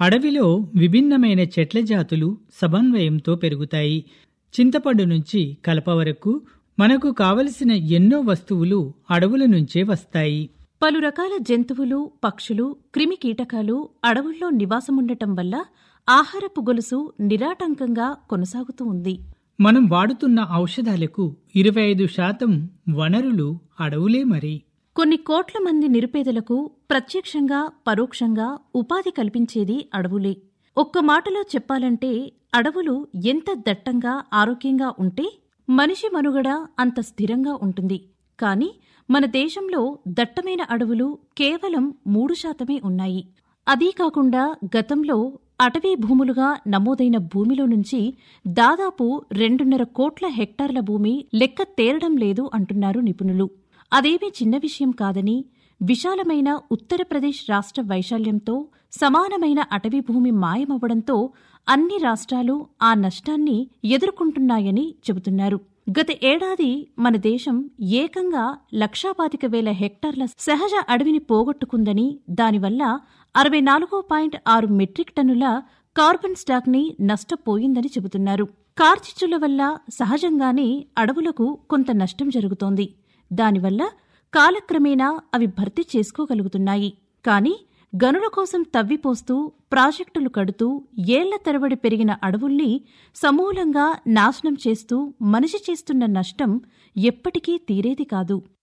అడవిలో విభిన్నమైన చెట్ల జాతులు సమన్వయంతో పెరుగుతాయి చింతపండు నుంచి కలప వరకు మనకు కావలసిన ఎన్నో వస్తువులు అడవుల నుంచే వస్తాయి పలు రకాల జంతువులు పక్షులు క్రిమి కీటకాలు అడవుల్లో నివాసముండటం వల్ల ఆహారపు గొలుసు నిరాటంకంగా కొనసాగుతూ ఉంది మనం వాడుతున్న ఔషధాలకు ఇరవై ఐదు శాతం వనరులు అడవులే మరి కొన్ని కోట్ల మంది నిరుపేదలకు ప్రత్యక్షంగా పరోక్షంగా ఉపాధి కల్పించేది అడవులే ఒక్క మాటలో చెప్పాలంటే అడవులు ఎంత దట్టంగా ఆరోగ్యంగా ఉంటే మనిషి మనుగడ అంత స్థిరంగా ఉంటుంది కాని మన దేశంలో దట్టమైన అడవులు కేవలం మూడు శాతమే ఉన్నాయి అదీ కాకుండా గతంలో అటవీ భూములుగా నమోదైన భూమిలో నుంచి దాదాపు రెండున్నర కోట్ల హెక్టార్ల భూమి లెక్క తేరడం లేదు అంటున్నారు నిపుణులు అదేమీ చిన్న విషయం కాదని విశాలమైన ఉత్తరప్రదేశ్ రాష్ట్ర వైశాల్యంతో సమానమైన అటవీ భూమి మాయమవ్వడంతో అన్ని రాష్ట్రాలు ఆ నష్టాన్ని ఎదుర్కొంటున్నాయని చెబుతున్నారు గత ఏడాది మన దేశం ఏకంగా లక్షాపాతిక వేల హెక్టార్ల సహజ అడవిని పోగొట్టుకుందని దానివల్ల అరవై నాలుగు పాయింట్ ఆరు మెట్రిక్ టన్నుల కార్బన్ స్టాక్ని నష్టపోయిందని చెబుతున్నారు కార్చిచ్చుల వల్ల సహజంగానే అడవులకు కొంత నష్టం జరుగుతోంది దానివల్ల కాలక్రమేణా అవి భర్తీ చేసుకోగలుగుతున్నాయి కాని గనుల కోసం తవ్విపోస్తూ ప్రాజెక్టులు కడుతూ ఏళ్ల తరబడి పెరిగిన అడవుల్ని సమూలంగా నాశనం చేస్తూ మనిషి చేస్తున్న నష్టం ఎప్పటికీ తీరేది కాదు